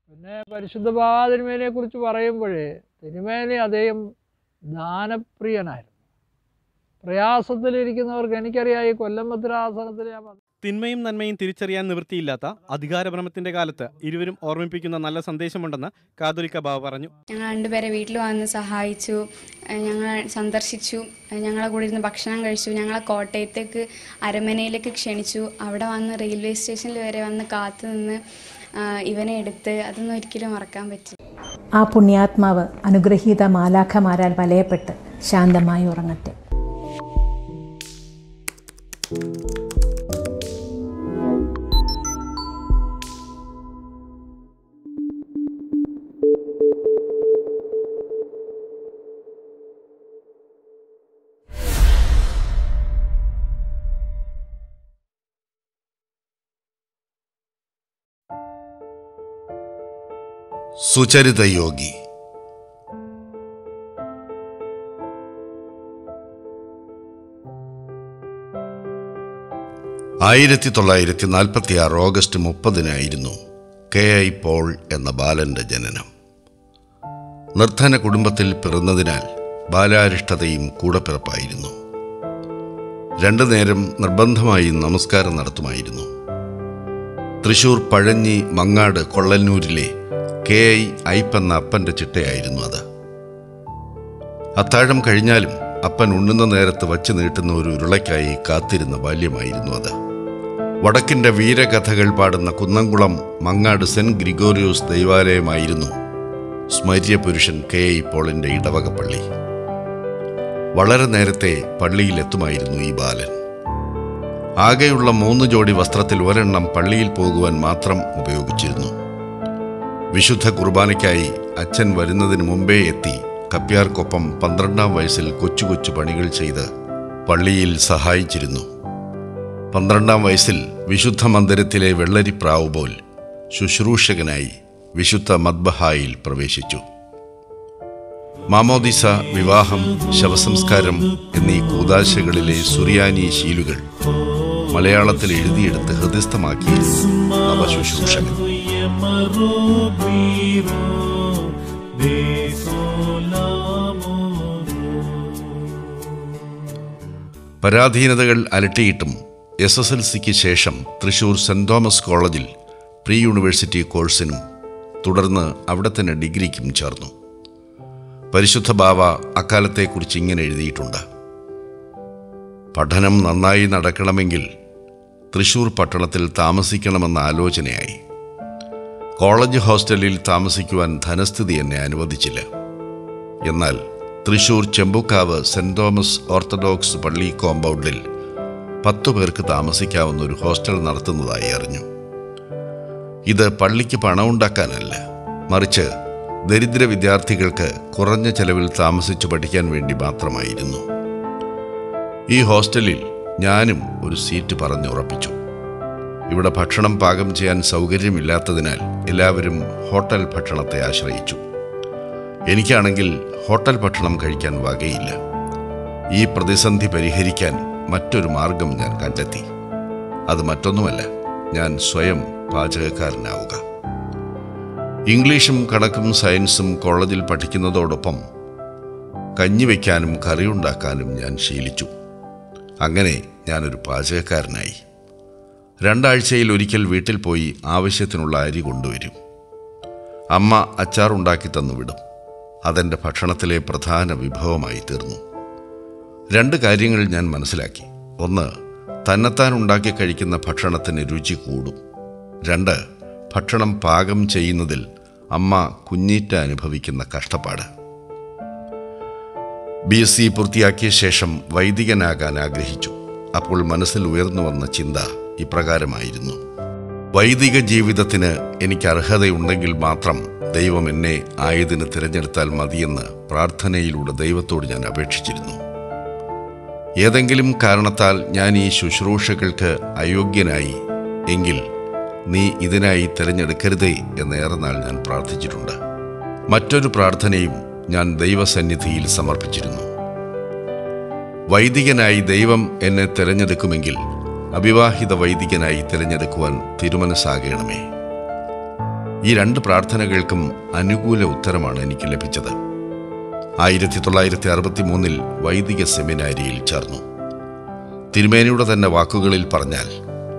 പിന്നെ പരിശുദ്ധ ബാബ തിരുമേനിയെ കുറിച്ച് പറയുമ്പോഴേ തിരുമേനി അദ്ദേഹം ദാനപ്രിയനായിരുന്നു പ്രയാസത്തിലിരിക്കുന്നവർക്ക് എനിക്കറിയാം ഈ കൊല്ലം ഭദ്രാസനത്തിൽ ഞാൻ വന്നു തിന്മയും നന്മയും തിരിച്ചറിയാൻ നിവൃത്തിയില്ലാത്ത അധികാരഭ്രമത്തിന്റെ കാലത്ത് ഇരുവരും ഓർമ്മിപ്പിക്കുന്ന നല്ല സന്ദേശമുണ്ടെന്ന് കാതോലിക്ക ബാബ പറഞ്ഞു ഞങ്ങൾ രണ്ടുപേരെ വീട്ടിൽ വന്ന് സഹായിച്ചു ഏഹ് ഞങ്ങൾ സന്ദർശിച്ചു ഏഹ് ഞങ്ങളെ കൂടെ ഇരുന്ന് ഭക്ഷണം കഴിച്ചു ഞങ്ങളെ കോട്ടയത്തേക്ക് അരമനയിലേക്ക് ക്ഷണിച്ചു അവിടെ വന്ന് റെയിൽവേ സ്റ്റേഷനിൽ വരെ വന്ന് കാത്തു നിന്ന് ആഹ് ഇവനെ എടുത്ത് അതൊന്നും ഒരിക്കലും മറക്കാൻ പറ്റില്ല ആ പുണ്യാത്മാവ് അനുഗ്രഹീത മാലാഖമാരാൽ വലയപ്പെട്ട് ശാന്തമായി ഉറങ്ങട്ടെ സുചരിത യോഗി ആയിരത്തി തൊള്ളായിരത്തി നാൽപ്പത്തി ആറ് ഓഗസ്റ്റ് മുപ്പതിനായിരുന്നു കെ ഐ പോൾ എന്ന ബാലന്റെ ജനനം നിർധന കുടുംബത്തിൽ പിറന്നതിനാൽ ബാലാരിഷ്ടതയും കൂടപ്പിറപ്പായിരുന്നു രണ്ടു നേരം നിർബന്ധമായും നമസ്കാരം നടത്തുമായിരുന്നു തൃശൂർ പഴഞ്ഞി മങ്ങാട് കൊള്ളന്നൂരിലെ കെ ഐ ഐപ്പ് എന്ന അപ്പൻ്റെ ചിട്ടയായിരുന്നു അത് അത്താഴം കഴിഞ്ഞാലും അപ്പൻ ഉണ്ണുന്ന നേരത്ത് വച്ചു നീട്ടുന്ന ഒരു ഉരുളയ്ക്കായി കാത്തിരുന്ന ബാല്യമായിരുന്നു അത് വടക്കിൻ്റെ വീരകഥകൾ പാടുന്ന കുന്നംകുളം മങ്ങാട് സെന്റ് ഗ്രിഗോറിയോസ് ദൈവാലയമായിരുന്നു സ്മര്യ പുരുഷൻ കെ ഐ പോളിൻ്റെ ഇടവകപ്പള്ളി വളരെ നേരത്തെ പള്ളിയിലെത്തുമായിരുന്നു ഈ ബാലൻ ആകെയുള്ള മൂന്ന് ജോഡി വസ്ത്രത്തിൽ ഒരെണ്ണം പള്ളിയിൽ പോകുവാൻ മാത്രം ഉപയോഗിച്ചിരുന്നു വിശുദ്ധ കുർബാനയ്ക്കായി അച്ഛൻ വരുന്നതിന് മുമ്പേ എത്തി കപ്യാർക്കൊപ്പം പന്ത്രണ്ടാം വയസ്സിൽ കൊച്ചു കൊച്ചു പണികൾ ചെയ്ത് പള്ളിയിൽ സഹായിച്ചിരുന്നു പന്ത്രണ്ടാം വയസ്സിൽ വിശുദ്ധ മന്ദിരത്തിലെ വെള്ളരിപ്രാവ് പോൽ ശുശ്രൂഷകനായി വിശുദ്ധ മദ്ബഹായിൽ പ്രവേശിച്ചു മാമോദിസ വിവാഹം ശവസംസ്കാരം എന്നീ കൂതാശകളിലെ സുറിയാനി ശീലുകൾ മലയാളത്തിൽ എഴുതിയെടുത്ത് ഹൃദയസ്ഥമാക്കിയിരുന്നു നവശുശ്രൂഷകൻ പരാധീനതകൾ അലട്ടിയിട്ടും എസ് എസ് എൽ സിക്ക് ശേഷം തൃശൂർ സെന്റ് തോമസ് കോളേജിൽ പ്രീ യൂണിവേഴ്സിറ്റി കോഴ്സിനും തുടർന്ന് അവിടെ തന്നെ ഡിഗ്രിക്കും ചേർന്നു പരിശുദ്ധ ബാവ അക്കാലത്തെക്കുറിച്ച് ഇങ്ങനെ എഴുതിയിട്ടുണ്ട് പഠനം നന്നായി നടക്കണമെങ്കിൽ തൃശൂർ പട്ടണത്തിൽ താമസിക്കണമെന്ന ആലോചനയായി കോളേജ് ഹോസ്റ്റലിൽ താമസിക്കുവാൻ ധനസ്ഥിതി എന്നെ അനുവദിച്ചില്ല എന്നാൽ Thrissur Chembukkavu Saint Thomas Orthodox പള്ളി കോമ്പൗണ്ടിൽ പത്തു പേർക്ക് താമസിക്കാവുന്ന ഒരു ഹോസ്റ്റൽ നടത്തുന്നതായി അറിഞ്ഞു ഇത് പള്ളിക്ക് പണമുണ്ടാക്കാനല്ല മറിച്ച് ദരിദ്ര വിദ്യാർത്ഥികൾക്ക് കുറഞ്ഞ ചെലവിൽ താമസിച്ചു പഠിക്കാൻ വേണ്ടി മാത്രമായിരുന്നു ഈ ഹോസ്റ്റലിൽ ഞാനും ഒരു സീറ്റ് പറഞ്ഞുറപ്പിച്ചു ഇവിടെ ഭക്ഷണം പാകം ചെയ്യാൻ സൗകര്യമില്ലാത്തതിനാൽ എല്ലാവരും ഹോട്ടൽ ഭക്ഷണത്തെ ആശ്രയിച്ചു എനിക്കാണെങ്കിൽ ഹോട്ടൽ ഭക്ഷണം കഴിക്കാൻ വകയില്ല ഈ പ്രതിസന്ധി പരിഹരിക്കാൻ മറ്റൊരു മാർഗം ഞാൻ കണ്ടെത്തി അത് മറ്റൊന്നുമല്ല ഞാൻ സ്വയം പാചകക്കാരനാവുക ഇംഗ്ലീഷും കണക്കും സയൻസും കോളേജിൽ പഠിക്കുന്നതോടൊപ്പം കഞ്ഞി വയ്ക്കാനും കറിയുണ്ടാക്കാനും ഞാൻ ശീലിച്ചു അങ്ങനെ ഞാനൊരു പാചകക്കാരനായി രണ്ടാഴ്ചയിൽ ഒരിക്കൽ വീട്ടിൽ പോയി ആവശ്യത്തിനുള്ള അരി കൊണ്ടുവരും അമ്മ അച്ചാർ ഉണ്ടാക്കി തന്നു വിടും അതെൻ്റെ ഭക്ഷണത്തിലെ പ്രധാന വിഭവമായി തീർന്നു രണ്ട് കാര്യങ്ങൾ ഞാൻ മനസ്സിലാക്കി ഒന്ന് തന്നെത്താൻ ഉണ്ടാക്കി കഴിക്കുന്ന ഭക്ഷണത്തിന് രുചി കൂടും രണ്ട് ഭക്ഷണം പാകം ചെയ്യുന്നതിൽ അമ്മ കുഞ്ഞീറ്റ അനുഭവിക്കുന്ന കഷ്ടപ്പാട് ബി എസ് സി പൂർത്തിയാക്കിയ ശേഷം വൈദികനാകാൻ ആഗ്രഹിച്ചു അപ്പോൾ മനസ്സിൽ ഉയർന്നു വന്ന ചിന്ത ഇപ്രകാരമായിരുന്നു വൈദിക ജീവിതത്തിന് എനിക്ക് അർഹതയുണ്ടെങ്കിൽ മാത്രം ദൈവം എന്നെ ആയതിന് തിരഞ്ഞെടുത്താൽ മതിയെന്ന് പ്രാർത്ഥനയിലൂടെ ദൈവത്തോട് ഞാൻ അപേക്ഷിച്ചിരുന്നു ഏതെങ്കിലും കാരണത്താൽ ഞാൻ ഈ ശുശ്രൂഷകൾക്ക് അയോഗ്യനായി എങ്കിൽ നീ ഇതിനായി തിരഞ്ഞെടുക്കരുതേ എന്നേറെ നാൾ ഞാൻ പ്രാർത്ഥിച്ചിട്ടുണ്ട് മറ്റൊരു പ്രാർത്ഥനയും ഞാൻ ദൈവസന്നിധിയിൽ സമർപ്പിച്ചിരുന്നു വൈദികനായി ദൈവം എന്നെ തിരഞ്ഞെടുക്കുമെങ്കിൽ അവിവാഹിത വൈദികനായി തിരഞ്ഞെടുക്കുവാൻ തിരുമനസ്സാകണമേ ഈ രണ്ട് പ്രാർത്ഥനകൾക്കും അനുകൂല ഉത്തരമാണ് എനിക്ക് ലഭിച്ചത് ആയിരത്തി തൊള്ളായിരത്തി അറുപത്തി മൂന്നിൽ വൈദിക സെമിനാരിയിൽ ചേർന്നു തിരുമേനിയുടെ തന്നെ വാക്കുകളിൽ പറഞ്ഞാൽ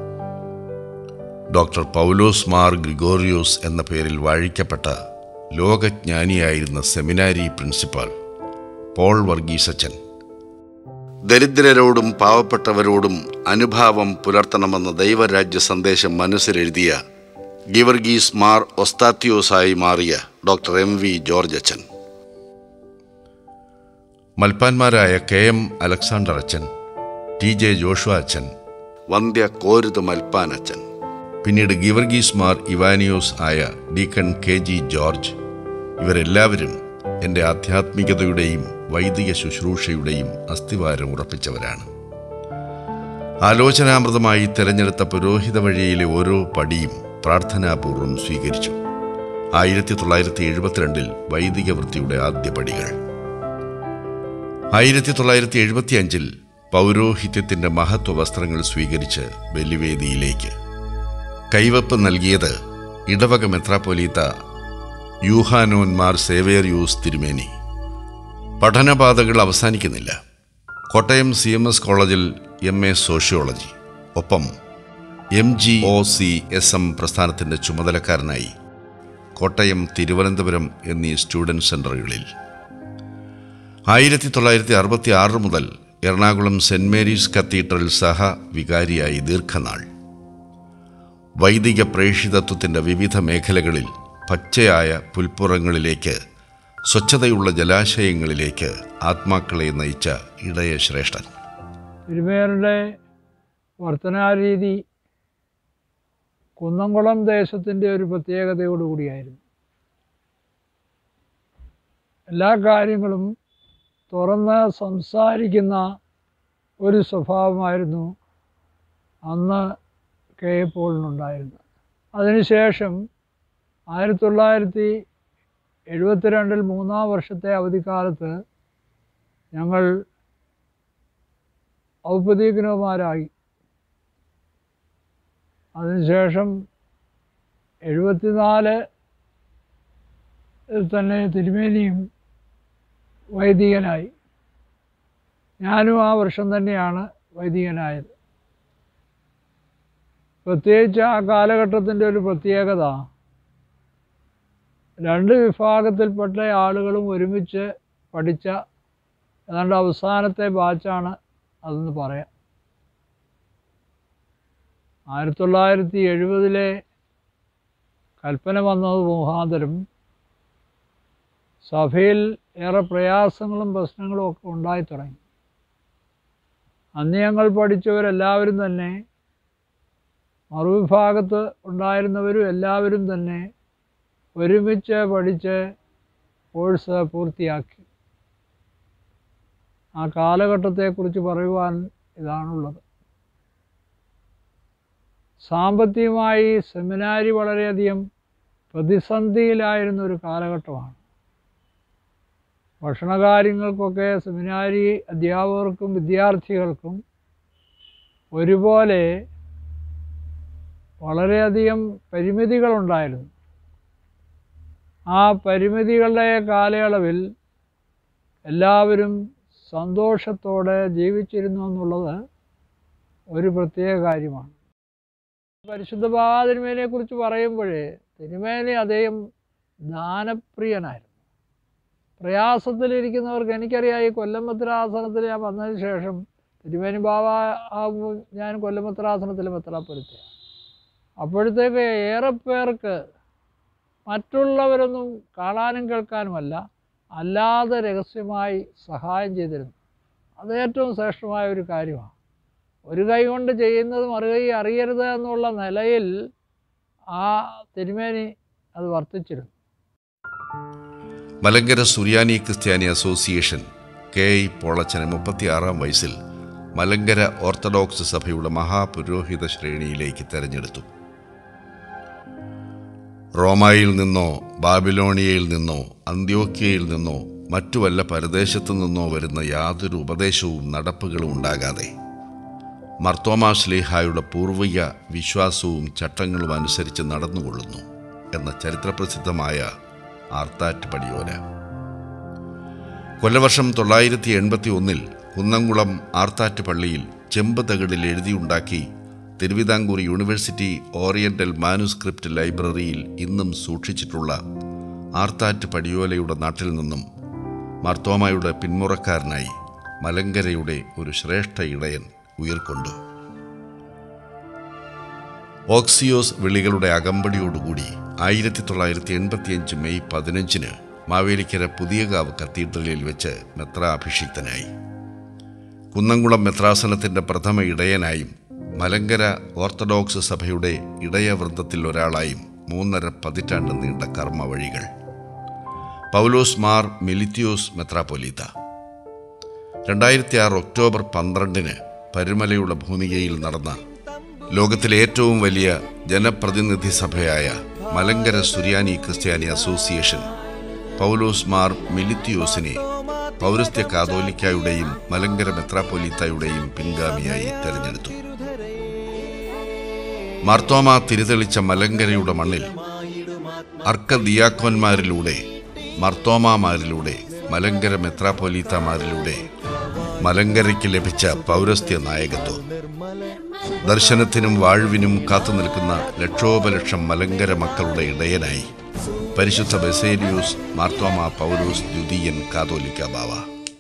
ഡോക്ടർ പൗലോസ് മാർ ഗ്രിഗോറിയോസ് എന്ന പേരിൽ വാഴിക്കപ്പെട്ട ലോകജ്ഞാനിയായിരുന്ന സെമിനാരി പ്രിൻസിപ്പാൾ പോൾ വർഗീസച്ചൻ ദരിദ്രരോടും പാവപ്പെട്ടവരോടും അനുഭാവം പുലർത്തണമെന്ന ദൈവരാജ്യ സന്ദേശം മനസ്സിലെഴുതിയ ഗിവർഗീസ് മാർ ഒസ്താത്യോസായി മാറിയ ഡോക്ടർ എം വി ജോർജ് അച്ഛൻ മൽപ്പാന്മാരായ കെ എം അലക്സാണ്ടർ അച്ഛൻ ടി ജെ ജോഷുവ അച്ഛൻ വന്ധ്യ കോരുത് മൽപ്പാൻ അച്ഛൻ പിന്നീട് ഗിവർഗീസ് മാർ ഇവാനിയോസ് ആയ ഡീക്കൺ കെ ജി ജോർജ് ഇവരെല്ലാവരും എൻ്റെ ആധ്യാത്മികതയുടെയും വൈദിക ശുശ്രൂഷയുടെയും അസ്ഥിവാരം ഉറപ്പിച്ചവരാണ് ആലോചനാമൃതമായി തിരഞ്ഞെടുത്ത പുരോഹിത വഴിയിലെ ഓരോ പടിയും പ്രാർത്ഥനാപൂർവം സ്വീകരിച്ചു ആയിരത്തി തൊള്ളായിരത്തി എഴുപത്തിരണ്ടിൽ വൈദിക വൃത്തിയുടെ ആദ്യ പടികൾ ആയിരത്തി തൊള്ളായിരത്തി എഴുപത്തി അഞ്ചിൽ പൗരോഹിത്യത്തിന്റെ മഹത്വ വസ്ത്രങ്ങൾ സ്വീകരിച്ച് ബലിവേദിയിലേക്ക് കൈവപ്പ് നൽകിയത് ഇടവക മെത്രാപ്പൊലീത്ത യൂഹാനോന്മാർ സേവേറിയൂസ് തിരുമേനി പഠനപാതകൾ അവസാനിക്കുന്നില്ല കോട്ടയം സി എം എസ് കോളേജിൽ എം എ സോഷ്യോളജി ഒപ്പം M G O C S M പ്രസ്ഥാനത്തിൻ്റെ ചുമതലക്കാരനായി കോട്ടയം തിരുവനന്തപുരം എന്നീ സ്റ്റുഡൻറ് സെൻ്ററുകളിൽ ആയിരത്തി തൊള്ളായിരത്തി അറുപത്തി ആറ് മുതൽ എറണാകുളം സെൻറ് മേരീസ് കത്തീഡ്രൽ സഹ വികാരിയായി ദീർഘനാൾ വൈദിക പ്രേഷിതത്വത്തിൻ്റെ വിവിധ മേഖലകളിൽ പച്ചയായ പുൽപ്പുറങ്ങളിലേക്ക് സ്വച്ഛതയുള്ള ജലാശയങ്ങളിലേക്ക് ആത്മാക്കളെ നയിച്ച ഇടയ ശ്രേഷ്ഠൻ തിരുമേരുടെ വർത്തനാരീതി കുന്നംകുളം ദേശത്തിൻ്റെ ഒരു പ്രത്യേകതയോടുകൂടിയായിരുന്നു എല്ലാ കാര്യങ്ങളും തുറന്ന് സംസാരിക്കുന്ന ഒരു സ്വഭാവമായിരുന്നു അന്ന് കെ എ പോളിനുണ്ടായിരുന്നത് അതിനുശേഷം ആയിരത്തി തൊള്ളായിരത്തി എഴുപത്തിരണ്ടിൽ മൂന്നാം വർഷത്തെ അവധിക്കാലത്ത് ഞങ്ങൾ ഔപദീകനവുമാരായി അതിനുശേഷം എഴുപത്തിനാല് തന്നെ തിരുമേനിയും വൈദികനായി ഞാനും ആ വർഷം തന്നെയാണ് വൈദികനായത് പ്രത്യേകിച്ച് ആ കാലഘട്ടത്തിൻ്റെ ഒരു പ്രത്യേകത രണ്ട് വിഭാഗത്തിൽപ്പെട്ട ആളുകളും ഒരുമിച്ച് പഠിച്ച ഏതാണ്ട് അവസാനത്തെ ബാച്ചാണ് അതെന്ന് പറയാം ആയിരത്തി തൊള്ളായിരത്തി എഴുപതിലെ കൽപ്പന വന്നത് മുഖാന്തരം സഭയിൽ ഏറെ പ്രയാസങ്ങളും പ്രശ്നങ്ങളും ഒക്കെ ഉണ്ടായി തുടങ്ങി അന്ന് ഞങ്ങൾ പഠിച്ചവരെല്ലാവരും തന്നെ മറുവിഭാഗത്ത് ഉണ്ടായിരുന്നവരും എല്ലാവരും തന്നെ ഒരുമിച്ച് പഠിച്ച് കോഴ്സ് പൂർത്തിയാക്കി ആ കാലഘട്ടത്തെക്കുറിച്ച് പറയുവാൻ ഇതാണുള്ളത് സാമ്പത്തികമായി സെമിനാരി വളരെയധികം പ്രതിസന്ധിയിലായിരുന്ന ഒരു കാലഘട്ടമാണ് ഭക്ഷണകാര്യങ്ങൾക്കൊക്കെ സെമിനാരി അധ്യാപകർക്കും വിദ്യാർത്ഥികൾക്കും ഒരുപോലെ വളരെയധികം പരിമിതികളുണ്ടായിരുന്നു ആ പരിമിതികളുടെ കാലയളവിൽ എല്ലാവരും സന്തോഷത്തോടെ ജീവിച്ചിരുന്നു എന്നുള്ളത് ഒരു പ്രത്യേക കാര്യമാണ് പരിശുദ്ധ ബാതിരുമേനെ കുറിച്ച് പറയുമ്പോഴേ തിരുമേനി അദ്ദേഹം ദാനപ്രിയനായിരുന്നു പ്രയാസത്തിലിരിക്കുന്നവർക്ക് എനിക്കറിയാം ഈ കൊല്ലമ്പത്രാസനത്തിൽ ഞാൻ വന്നതിന് ശേഷം തിരുമേനി ബാബ ആകുമ്പോൾ ഞാൻ കൊല്ലമ്പത്രാസനത്തിൽ മെത്രാപ്പൊരുത്തിയാണ് അപ്പോഴത്തേക്ക് ഏറെ പേർക്ക് മറ്റുള്ളവരൊന്നും കാണാനും കേൾക്കാനുമല്ല അല്ലാതെ രഹസ്യമായി സഹായം ചെയ്തിരുന്നു അത് ഏറ്റവും ശ്രേഷ്ഠമായ ഒരു കാര്യമാണ് ഒരു കൈ കൊണ്ട് ചെയ്യുന്നത് മറുകൈ അറിയരുത് എന്നുള്ള നിലയിൽ ആ തിരുമേനി അത് വർത്തിച്ചിരുന്നു മലങ്കര സുറിയാനി ക്രിസ്ത്യാനി അസോസിയേഷൻ കെ ഐ പോളച്ചനെ മുപ്പത്തിയാറാം വയസ്സിൽ മലങ്കര ഓർത്തഡോക്സ് സഭയുടെ മഹാപുരോഹിത ശ്രേണിയിലേക്ക് തെരഞ്ഞെടുത്തു റോമായിൽ നിന്നോ ബാബിലോണിയയിൽ നിന്നോ അന്ത്യോക്യയിൽ നിന്നോ മറ്റു വല്ല പരദേശത്തു നിന്നോ വരുന്ന യാതൊരു ഉപദേശവും നടപ്പുകളും ഉണ്ടാകാതെ മർത്തോമാ ശ്ലീഹായുടെ പൂർവിക വിശ്വാസവും ചട്ടങ്ങളും അനുസരിച്ച് നടന്നുകൊള്ളുന്നു എന്ന ചരിത്രപ്രസിദ്ധമായ ആർത്താറ്റ് പടിയോല കൊല്ലവർഷം തൊള്ളായിരത്തി എൺപത്തി ഒന്നിൽ കുന്നംകുളം ആർത്താറ്റ് പള്ളിയിൽ ചെമ്പ് തകിടിൽ എഴുതിയുണ്ടാക്കി തിരുവിതാംകൂർ യൂണിവേഴ്സിറ്റി ഓറിയന്റൽ മാനുസ്ക്രിപ്റ്റ് ലൈബ്രറിയിൽ ഇന്നും സൂക്ഷിച്ചിട്ടുള്ള ആർത്താറ്റ് പടിയോലയുടെ നാട്ടിൽ നിന്നും മാർത്തോമായുടെ പിന്മുറക്കാരനായി മലങ്കരയുടെ ഒരു ശ്രേഷ്ഠ ഇടയൻ ഉയർക്കൊണ്ടു ഓക്സിയോസ് വിളികളുടെ അകമ്പടിയോടുകൂടി ആയിരത്തി തൊള്ളായിരത്തി എൺപത്തിയഞ്ച് മെയ് പതിനഞ്ചിന് മാവേലിക്കര പുതിയകാവ് കത്തീഡ്രലിൽ വെച്ച് മെത്ര അഭിഷിക്തനായി കുന്നംകുളം മെത്രാസനത്തിൻ്റെ പ്രഥമ ഇടയനായും മലങ്കര ഓർത്തഡോക്സ് സഭയുടെ ഇടയവൃന്ദത്തിൽ ഒരാളായും മൂന്നര പതിറ്റാണ്ട് നീണ്ട കർമ്മ വഴികൾ പൗലോസ് മാർ മിലിത്തിയോസ് മെത്രാപ്പൊലീത്ത രണ്ടായിരത്തി ആറ് ഒക്ടോബർ പന്ത്രണ്ടിന് പരുമലയുള്ള ഭൂമികയിൽ നടന്ന ലോകത്തിലെ ഏറ്റവും വലിയ ജനപ്രതിനിധി സഭയായ മലങ്കര സുറിയാനി ക്രിസ്ത്യാനി അസോസിയേഷൻ പൗലോസ് മാർ മിലിത്തിയോസിനെ പൗരസ്ത്യ കാതോലിക്കായുടെയും മലങ്കര മെത്രാപ്പൊലീത്തായുടെയും പിൻഗാമിയായി തെരഞ്ഞെടുത്തു മാർത്തോമ തിരിതെളിച്ച മലങ്കരയുടെ മണ്ണിൽ അർക്കദിയാക്കോന്മാരിലൂടെ മർത്തോമാമാരിലൂടെ മലങ്കര മെത്രാപ്പൊലീത്തമാരിലൂടെ മലങ്കരയ്ക്ക് ലഭിച്ച പൗരസ്ത്യ നായകത്വം ദർശനത്തിനും വാഴ്വിനും കാത്തുനിൽക്കുന്ന ലക്ഷോപലക്ഷം മലങ്കര മക്കളുടെ ഇടയനായി പരിശുദ്ധ ബെസേലിയൂസ് മാർത്തോമ പൗലോസ് ദ്വിതീയൻ കാതോലിക്ക ബാവ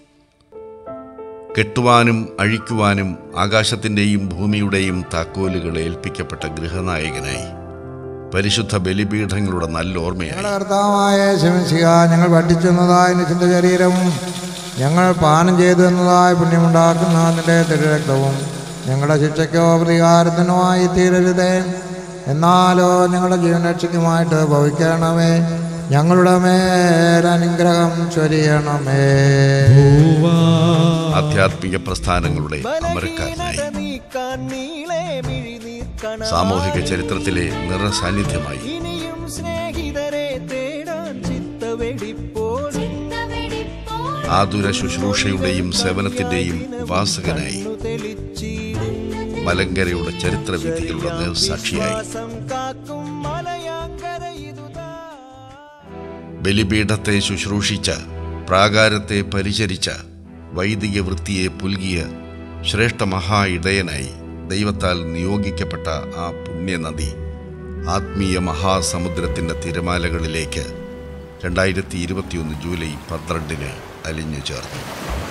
കെട്ടുവാനും അഴിക്കുവാനും ആകാശത്തിൻ്റെയും ഭൂമിയുടെയും താക്കോലുകൾ ഏൽപ്പിക്കപ്പെട്ട ഗൃഹനായകനായി പരിശുദ്ധ ബലിപീഠങ്ങളുടെ നല്ല ഓർമ്മയായി ഞങ്ങളുടെ കർത്താവായ ശമിശിക ഞങ്ങൾ പഠിച്ചെന്നതായ നിശ്ചിത ശരീരവും ഞങ്ങൾ പാനം ചെയ്തു എന്നതായ പുണ്യമുണ്ടാക്കുന്ന നിന്റെ തിരുരക്തവും ഞങ്ങളുടെ ശിക്ഷയ്ക്കോ പ്രതികാരത്തിനോ ആയി തീരരുതേ എന്നാലോ ഞങ്ങളുടെ ജീവനരക്ഷയ്ക്കുമായിട്ട് ഭവിക്കണമേ ഞങ്ങളുടെ മേലനുഗ്രഹം ചൊരിയണമേ ആധ്യാത്മിക പ്രസ്ഥാനങ്ങളുടെ അമരക്കാരനായി സാമൂഹിക ചരിത്രത്തിലെ നിറസാന്നിധ്യമായി ഇനിയും സ്നേഹിതരെ തേടാൻ ചിത്തവെടിപ്പോൾ ആതുര ശുശ്രൂഷയുടെയും സേവനത്തിന്റെയും ഉപാസകനായി തെളിച്ചിടും മലങ്കരയുടെ ചരിത്രവിധികളുടെ നേർസാക്ഷിയായി ശ്വാസം കാക്കും മലയാങ്കര ഇതുതാ ബലിപീഠത്തെ ശുശ്രൂഷിച്ച പ്രാകാരത്തെ പരിചരിച്ച വൈദിക വൃത്തിയെ പുൽകിയ ശ്രേഷ്ഠ മഹാ ഇടയനായി ദൈവത്താൽ നിയോഗിക്കപ്പെട്ട ആ പുണ്യനദി ആത്മീയ മഹാസമുദ്രത്തിൻ്റെ തിരമാലകളിലേക്ക് രണ്ടായിരത്തി ഇരുപത്തിയൊന്ന് ജൂലൈ പന്ത്രണ്ടിന് അലിഞ്ഞു ചേർന്നു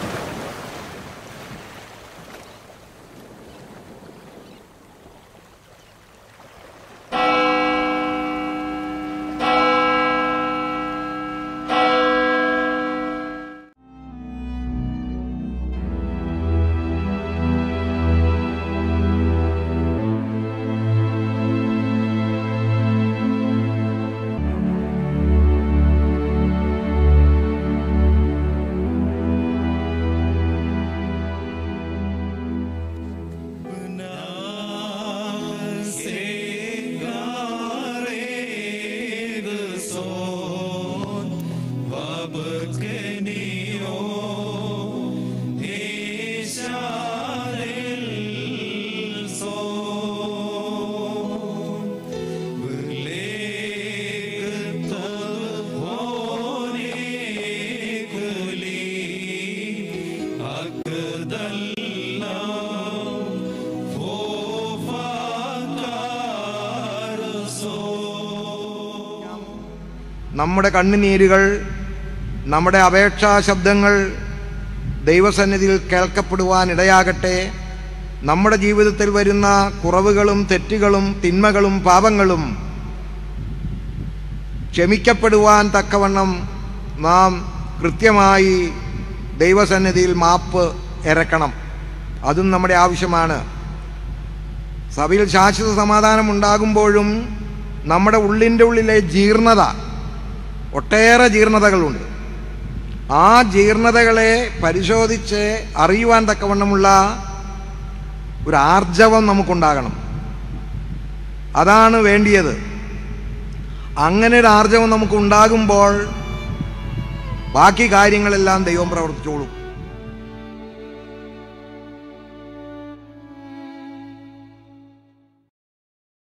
നമ്മുടെ കണ്ണുനീരുകൾ നമ്മുടെ അപേക്ഷാ ശബ്ദങ്ങൾ ദൈവസന്നിധിയിൽ കേൾക്കപ്പെടുവാൻ ഇടയാകട്ടെ നമ്മുടെ ജീവിതത്തിൽ വരുന്ന കുറവുകളും തെറ്റുകളും തിന്മകളും പാപങ്ങളും ക്ഷമിക്കപ്പെടുവാൻ തക്കവണ്ണം നാം കൃത്യമായി ദൈവസന്നിധിയിൽ മാപ്പ് ഇറക്കണം അതും നമ്മുടെ ആവശ്യമാണ് സഭയിൽ ശാശ്വത സമാധാനം ഉണ്ടാകുമ്പോഴും നമ്മുടെ ഉള്ളിൻ്റെ ഉള്ളിലെ ജീർണത ഒട്ടേറെ ജീർണതകളുണ്ട് ആ ജീർണതകളെ പരിശോധിച്ച് അറിയുവാൻ തക്കവണ്ണമുള്ള ഒരു ആർജവം നമുക്കുണ്ടാകണം അതാണ് വേണ്ടിയത് അങ്ങനെ ഒരു ആർജവം നമുക്ക് ഉണ്ടാകുമ്പോൾ ബാക്കി കാര്യങ്ങളെല്ലാം ദൈവം പ്രവർത്തിച്ചോളും